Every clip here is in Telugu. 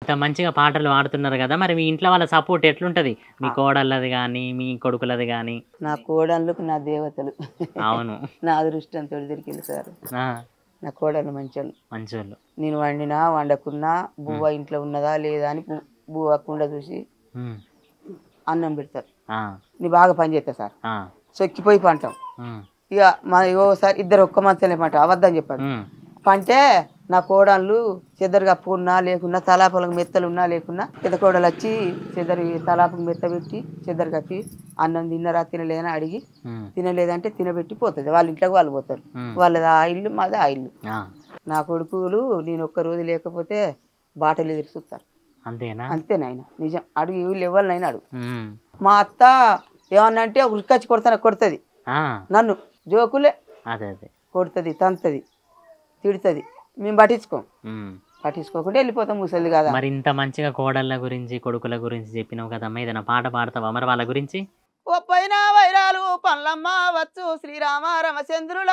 ఇంత మంచిగా పాటలు పాడుతున్నారు కదా మరి మీ ఇంట్లో వాళ్ళ సపోర్ట్ ఎట్లుంటది మీ కోడళ్ళది కానీ మీ కొడుకులది కానీ నా కోడళ్ళకు నా దేవతలు అవును నా అదృష్టంతో దొరికింది సార్ ఆ, నా కోడళ్ళు మంచోళ్ళు మంచోళ్ళు నేను వండినా వండకున్నా బువ్వ ఇంట్లో ఉన్నదా లేదా అని బు- బువ్వ కుండ చూసి ఉమ్, అన్నం పెడతారు ఆ, నీ బాగా పని చేస్తా సార్ ఆ, సొక్కిపోయి పంటాం ఉమ్, ఇక మన ఓసారి ఇద్దరు ఒక్క మంచంలో పంట అవద్దని చెప్పాడు ఉమ్, పంటే నా కోడళ్ళు చెద్దరు కప్పుకున్నా లేకున్నా తలాపలకు మెత్తలు ఉన్నా లేకున్నా పెద్ద కోడలు వచ్చి చెద్దరు తలాపకు మెత్త పెట్టి చెద్దరు కప్పి అన్నం తిన్నరా తినలేదని అడిగి ఉమ్, తినలేదంటే తినబెట్టి పోతుంది వాళ్ళ ఇంట్లోకి వాళ్ళు పోతారు ఉమ్, వాళ్ళది ఆ ఇల్లు మాది ఆ ఇల్లు ఆ, నా కొడుకులు నేను ఒక్క రోజు లేకపోతే బాటలు ఎదురు చూస్తారు అంతేనా అంతే నాయన నిజం అడుగు వీళ్ళు ఎవరినైనా అడుగు ఉమ్, మా అత్త ఏమన్నా అంటే ఉరికొచ్చి కొడతాను కొడుతుంది ఆ, నన్ను జోకులే అదే అదే కొడుతుంది తంతుంది తిడుతుంది మేము పట్టించుకోం ఉమ్. పట్టించుకోకుండా వెళ్ళిపోతాం ముసలి కదా మరి ఇంత మంచిగా కోడళ్ళ గురించి కొడుకుల గురించి చెప్పినావు కదమ్మా ఏదైనా పాట పాడతావా మరి వాళ్ళ గురించి ఓ పైన వైరాలు పళ్ళమ్మ వచ్చు శ్రీరామ రమచంద్రుల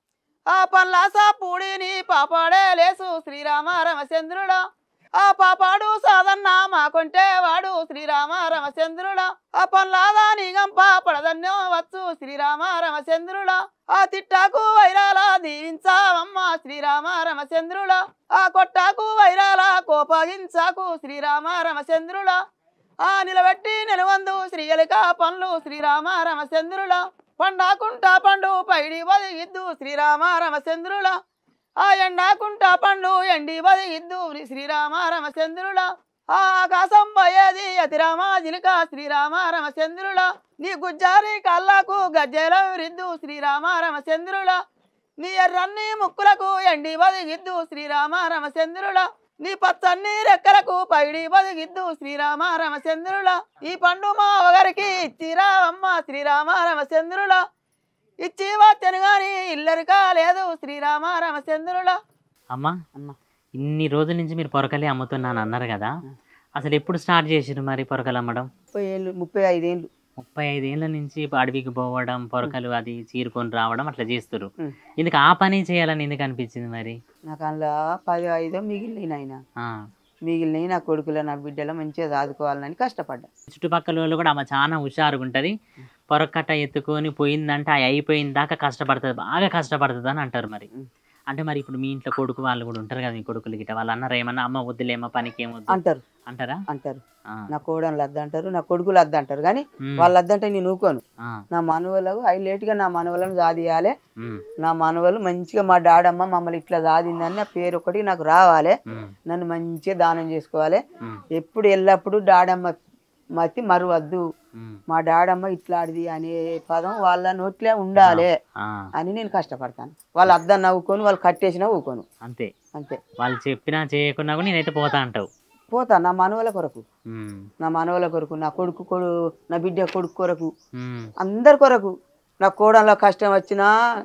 ఆ పల్లాస పూడిని పాపాడే లేసు శ్రీరామ రమచంద్రుల ఆ పాపాడు సాదన్న మాకుంటే వాడు శ్రీరామ రమచంద్రుల ఆ పల్లాదా నీగంప పడదన్యం వచ్చు శ్రీరామ రమచంద్రుల ఆ తిట్టాకు వైరాల దీవించావమ్మ శ్రీరామ రమచంద్రుల ఆ కొట్టాకు వైరాల కోపగించాకు శ్రీరామ రమచంద్రుల ఆ నిలబెట్టి నిలవందు శ్రీయలిక పండ్లు శ్రీరామ రమచంద్రుల పండాకుంటా పండు పైడి వదిగిద్దు శ్రీరామ రమచంద్రుల ఆ ఎండాకుంటా పండు ఎండి వదిగిద్దు శ్రీరామ రమచంద్రుల ఆ ఆకాశం పోయేది అతిరామ జిలిక శ్రీరామ రమచంద్రుల నీ గుజ్జారి కళ్ళకు గజ్జెల విరిద్దు శ్రీరామ రమచంద్రుల నీ ఎర్రన్ని ముక్కులకు ఎండి బదిగిద్దు శ్రీరామ రమచంద్రుల నీ పచ్చన్ని రెక్కలకు పైడి బదిగిద్దు శ్రీరామ రమచంద్రుల ఈ పండు మా ఒకరికి ఇచ్చిరావమ్మ శ్రీరామ రమచంద్రుల ఇచ్చి వచ్చను గాని ఇల్లరికా లేదు శ్రీరామ రమచంద్రుల అమ్మా అమ్మ ఇన్ని రోజుల నుంచి మీరు పొరకలే అమ్ముతున్నాను అన్నారు కదా అసలు ఎప్పుడు స్టార్ట్ చేసిరు మరి పొరకలు అమ్మడం ముప్పై ఏళ్ళు ముప్పై ఐదేళ్ళు ముప్పై ఐదేళ్ల నుంచి అడవికి పోవడం పొరకలు అది చీరుకొని రావడం అట్లా చేస్తారు ఉం. ఎందుకు ఆ పని చేయాలని ఎందుకు అనిపించింది మరి నాకు అందులో పది ఐదో మిగిలినాయి నాయన ఆ. మిగిలినవి నా కొడుకుల నా బిడ్డల మంచిగా చదువుకోవాలని కష్టపడ్డా చుట్టుపక్కల వాళ్ళు కూడా ఆమె చాలా హుషారుగా ఉంటుంది పొరకట్ట ఎత్తుకొని పోయిందంటే ఆ అయిపోయిన దాకా కష్టపడుతుంది బాగా కష్టపడుతుంది అని అంటారు మరి ఉం. అంటే మరి ఇప్పుడు మీ ఇంట్లో కొడుకు వాళ్ళు కూడా ఉంటారు కదా మీ కొడుకులు గిట్ట వాళ్ళు అన్నారు ఏమన్నా అమ్మ వద్దులేమో పనికి ఏమొద్దు అంటారు అంటారా అంటారు ఆ. నా కోడలు అద్దంటారు నా కొడుకులు అద్దంటారు కానీ ఉం. వాళ్ళు అద్దంటే నేను ఊకోను ఆ. నా మనవలకు హైలైట్గా నా మనవలను సాధియాలి ఉం. నా మనవలు మంచిగా మా డాడమ్మ మమ్మల్ని ఇట్లా సాధిందని నా పేరు ఒకటి నాకు రావాలి ఉం. నన్ను మంచిగా దానం చేసుకోవాలి ఉం. ఎప్పుడు ఎల్లప్పుడు డాడమ్మ మతి మరువద్దు ఉం. మా డాడమ్మ ఇట్లాడిది అనే పదం వాళ్ళ నోట్లే ఉండాలి ఆ. అని నేను కష్టపడతాను వాళ్ళు అద్దం నవ్వుకొని వాళ్ళు కట్టేసినా ఊకోను అంతే అంతే వాళ్ళు చెప్పినా చేయకున్నా కూడా నేనైతే పోతా అంటావు పోతా నా మనవల కొరకు ఉం. నా మనవల కొరకు నా కొడుకు కొడు నా బిడ్డ కొడుకు కొరకు ఉం. అందరి కొరకు నా కోడలో కష్టం వచ్చినా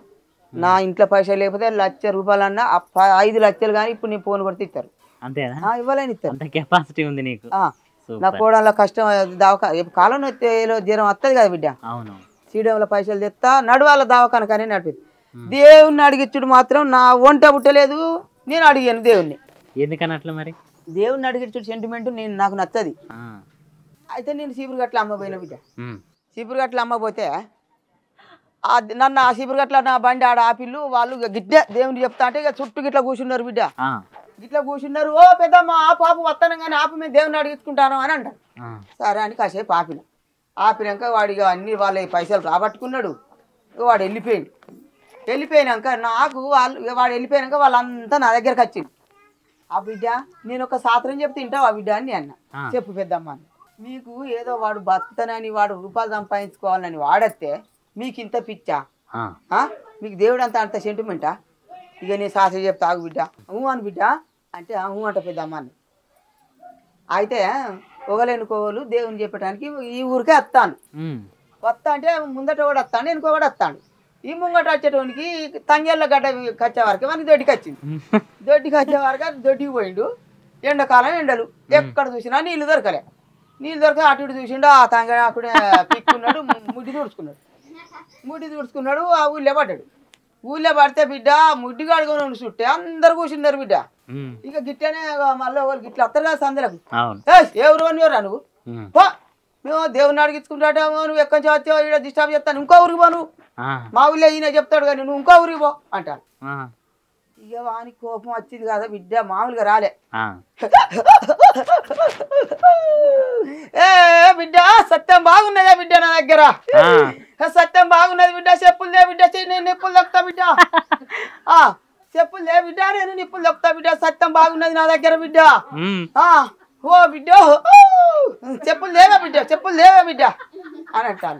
నా ఇంట్లో పైసలు లేకపోతే లక్ష రూపాయలన్నా ఆ ప- ఐదు లక్షలు కానీ ఇప్పుడు నీ ఫోన్ కొడితే ఇస్తారు అంతేనా ఆ, ఇవ్వలేని ఇస్తారు అంత కెపాసిటీ ఉంది నీకు ఆ, నా సూపర్ కోడలో కష్టం దవాఖా కాలం నొత్తేలో జ్వరం వస్తుంది కదా బిడ్డ అవును సీడంలో పైసలు తెస్తా నడువాల దవాఖాన కానీ నడిపి ఉం. దేవుణ్ణి అడిగిచ్చుడు మాత్రం నా వంట పుట్టలేదు నేను అడిగాను దేవుణ్ణి ఎందుకని అట్లా మరి దేవుణ్ణి అడిగిచ్చుడు సెంటిమెంట్ నేను నాకు నచ్చది ఆ. అయితే నేను సీపురు గట్ల అమ్మపోయిన బిడ్డ ఉం. చీపురు గట్ల అమ్మపోతే ఆ నన్ను ఆ చీపురు గట్ల నా బండి ఆడ ఆపిల్లు వాళ్ళు ఇక గిట్టే దేవుని చెప్తా అంటే ఇక చుట్టూ గిట్ల కూర్చున్నారు బిడ్డ ఆ. గిట్ల కూర్చున్నారు ఓ పెద్దమ్మ ఆ పాప వస్తాను కానీ ఆపు మేము దేవుని అడిగించుకుంటాను అని అంటారు ఆ. సరే అని కాసేపు ఆపిన ఆపినాక వాడు ఇక అన్ని వాళ్ళ పైసలు రాబట్టుకున్నాడు ఇక వాడు వెళ్ళిపోయింది వెళ్ళిపోయినాక నాకు వాళ్ళు ఇక వాడు వెళ్ళిపోయినాక వాళ్ళంతా నా దగ్గరకు వచ్చింది ఆ బిడ్డ నేను ఒక సాత్రం చెప్తే తింటావు ఆ బిడ్డ అని నేను అన్న ఆ. చెప్పు పెద్దమ్మ అని. మీకు ఏదో వాడు బతుకుతానని వాడు రూపాయలు సంపాదించుకోవాలని వాడస్తే మీకు ఇంత పిచ్చా ఆ. ఆ? మీకు దేవుడు అంత అంత సెంటిమెంటా ఇక నేను శాస్త్రి చెప్తా ఆగు బిడ్డ ఊ అని బిడ్డ అంటే "ఆ, ఊ అంట పెద్దమ్మ అని అయితే ఒకలేనుకోవాలు దేవుని చెప్పడానికి ఈ ఊరికే వస్తాను ఉం. వస్తా అంటే ముందట కూడా వస్తాను వెనుక కూడా వస్తాను ఈ ముంగట వచ్చేటోనికి తంగేళ్ళ గడ్డ కచ్చే వరకు మనకి దొడ్డికి వచ్చింది ఉం. దొడ్డికి వచ్చే వరకు దొడ్డికి పోయిండు ఎండాకాలం ఎండలు ఎక్కడ చూసినా నీళ్ళు దొరకలే నీళ్ళు దొరక అటు ఇటు చూసిండు ఆ తంగ అక్కడ పిక్కున్నాడు ముడ్డి తుడుచుకున్నాడు ముడ్డి తుడుచుకున్నాడు ఆ ఊళ్ళో పడ్డాడు ఊళ్ళో పడితే బిడ్డ ముడ్డి కడుకొని చుట్టే అందరు కూర్చున్నారు బిడ్డ ఉమ్, ఇక గిట్టనే మళ్ళీ వాళ్ళు గిట్ల వస్తారు కదా సందులకు అవును ఏయ్, ఏ ఊరు అని రా నువ్వు ఉమ్, పో మేము దేవుని అడిగించుకుంటామో నువ్వు ఎక్కడి నుంచి వచ్చావు ఇక్కడ డిస్టర్బ్ చేస్తాను ఇంకో ఊరికి పో నువ్వు ఆ, మా ఊళ్ళో ఈయన చెప్తాడు కానీ నువ్వు ఇంకో ఊరికి పో అంటాను ఆ, ఇక వాని కోపం వచ్చింది కదా బిడ్డ మామూలుగా రాలే ఆ, ఏ బిడ్డ సత్యం బాగున్నదా బిడ్డ నా దగ్గర ఆ. ఏ, సత్యం బాగున్నది బిడ్డ చెప్పులు దే బిడ్డ చెయ్యి, నేను నిప్పులు దొక్కుతా బిడ్డ ఆ చెప్పులు దే బిడ్డ నేను నిప్పులు దొక్కుతా బిడ్డ సత్యం బాగున్నది నా దగ్గర బిడ్డ ఉమ్, ఆ ఓ బిడ్డ ఊ, చెప్పులు లేవా బిడ్డ చెప్పులు లేవా బిడ్డ అని అంటాను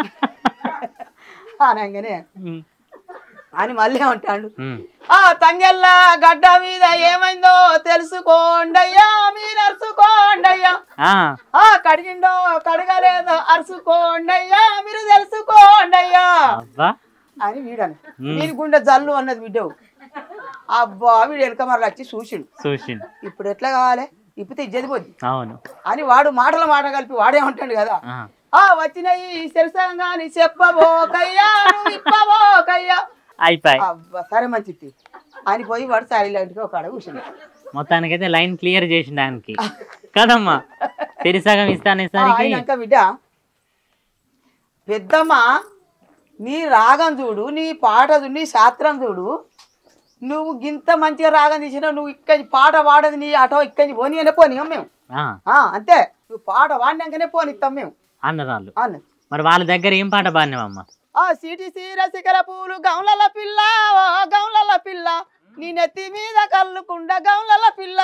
అనగానే ఉమ్, అని మళ్ళీ అంటాడు ఉమ్, ఆ తంగెల్ల గడ్డ మీద ఏమైందో తెలుసుకోండయ్యా మీరు అరుసుకోండయ్యా ఆ, ఆ కడిగిండో కడగలేదో అరుసుకోండయ్యా మీరు తెలుసుకోండయ్యా అబ్బా అని వీడను వీడి గుండె జల్లు అన్నది బిడ్డవు అబ్బా వీడు వెనక మరలు వచ్చి చూసిండు చూసిండు ఇప్పుడు ఎట్లా కావాలి ఇప్పితే ఇజ్జది పోద్ది అవును అని వాడు మాటల మాట కలిపి వాడే ఉంటాడు కదా ఆ, ఆ వచ్చినాయి శరసంగాని చెప్పబోకయ్యా నువ్వు ఇప్పబోకయ్యా అయిపోయి అబ్బా సరే మంచిది అని పోయి వాడు సైలెంట్గా ఒక ఆడ కూర్చున్నాడు మొత్తానికైతే లైన్ క్లియర్ చేసిండు ఆయనకి కదమ్మా తెరిసగం ఇస్తానేసరికి అయినాక బిడ్డ పెద్దమ్మ నీ రాగం చూడు నీ పాట చూడు నీ శాస్త్రం చూడు నువ్వు గింత మంచిగా రాగం తీసినావు నువ్వు ఇక్కడి పాట పాడదు నీ ఆటో ఇక్కడి పోనీ అనే పోనీయం మేము ఆ, ఆ, అంతే నువ్వు పాట పాడినాకనే పోనిస్తాం మేము అన్నరాళ్ళు అన్న మరి వాళ్ళ దగ్గర ఏం పాట పాడినావమ్మా ఆ సిటి సీర శిఖర పూలు గౌలల పిల్ల ఓ గౌలల పిల్ల నీ నెత్తి మీద కల్లుకుండ గౌలల పిల్ల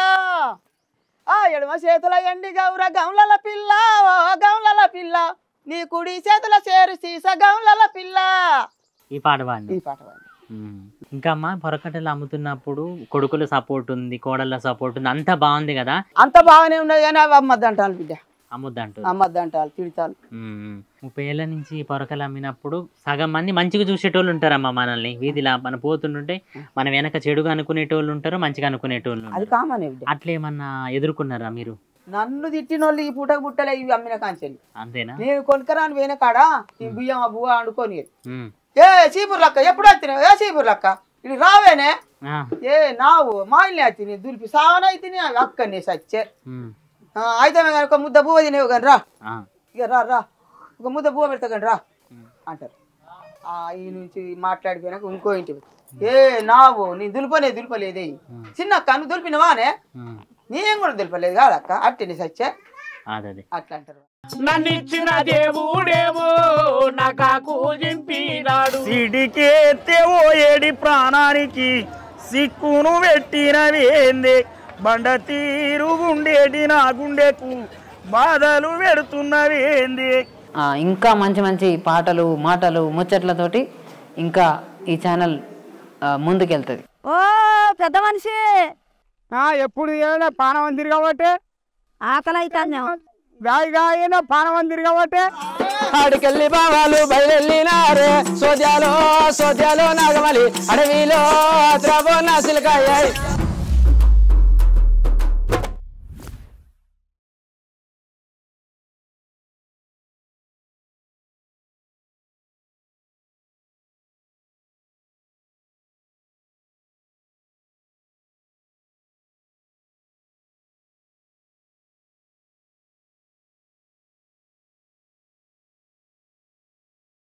ఆ ఎడమ చేతుల ఎండి గౌర గౌలల పిల్ల ఓ గౌలల పిల్ల నీ కుడి చేతుల చేరు సీస గౌలల పిల్ల ఈ పాట పాడిన ఈ పాట పాడి ఇంకా అమ్మా పొరకట్టలు అమ్ముతున్నప్పుడు కొడుకుల సపోర్ట్ ఉంది కోడళ్ళ సపోర్ట్ ఉంది అంతా బాగుంది కదా అంత బాగానే ఉన్నది కానీ అవి అమ్మద్దు అంటాను బిడ్డ అమ్మొద్దంటూ అమ్మద్దు అంటారు తిడతాను ఉమ్. ముప్పై ఏళ్ళ నుంచి ఈ పొరకలు అమ్మినప్పుడు సగం మంది మంచిగా చూసేటోళ్ళు ఉంటారమ్మా మనల్ని వీధిలా మనం పోతుంటుంటే మన వెనక చెడుగా అనుకునేటోళ్ళు ఉంటారు మంచిగా అనుకునేటోళ్ళు అది ఉంటారు కామనే బిడ్డ అట్లా ఏమన్నా ఎదుర్కొన్నారా మీరు నన్ను తిట్టిన వాళ్ళు ఈ పూటకు పుట్టలే ఇవి అమ్మిన కాంచెలు అంతేనా నేను కొనుకరాని పోయిన కాడా ఈ బియ్యం ఆ బువ్వ వండుకొని ఉమ్. ఏ చీపురు లక్క ఎప్పుడు వచ్చినావు ఏ చీపురు లక్క ఇది రావేనే ఆ. ఏ నావు మా ఇల్లు వచ్చినాయి దులిపి సావనైతే అక్కడనే సచ్చే ఉమ్. ఆ, అయితే కానీ ఒక ముద్ద బువ్వ తినేవు కానీ రా ఆ. ఇక రా రా ఒక ముద్ద బువ్వ పెడతా కానీ రా ఉమ్. అంటారు ఆ ఈ నుంచి మాట్లాడిపోయినాక ఇంకో ఇంటి ఏ నావు నీ దులిపనే దులిపలేదే ఉమ్. చిన్న అక్క నువ్వు దులిపినవానే ఉమ్. నేను కూడా దులిపలేదు కాదక్క అట్టని సచ్చే అదే అట్లా అంటారు నన్నిచ్చిన దేవుడేమో నాకు జింపినాడు సిడికేత్తేవో ఏడి ప్రాణానికి సిక్కును పెట్టినవేందే బండ తీరుగుండేటి నా గుండెకు బాధలు పెడుతున్నవేందే ఆ, ఇంకా మంచి మంచి పాటలు మాటలు ముచ్చట్లతోటి ఇంకా ఈ ఛానల్ ఆ, ముందుకెళ్తుంది ఓ పెద్ద మనిషి ఎప్పుడు ఏమైనా పానం తిరగబట్టే ఆకలి అవుతాను గాయగా అయినా పానం తిరగబట్టే ఆడికెళ్ళి బావాలు బయలునారే సోద్యాలో సోద్యాలో నాగమలి అడవిలో ద్రవ నాసిలకాయ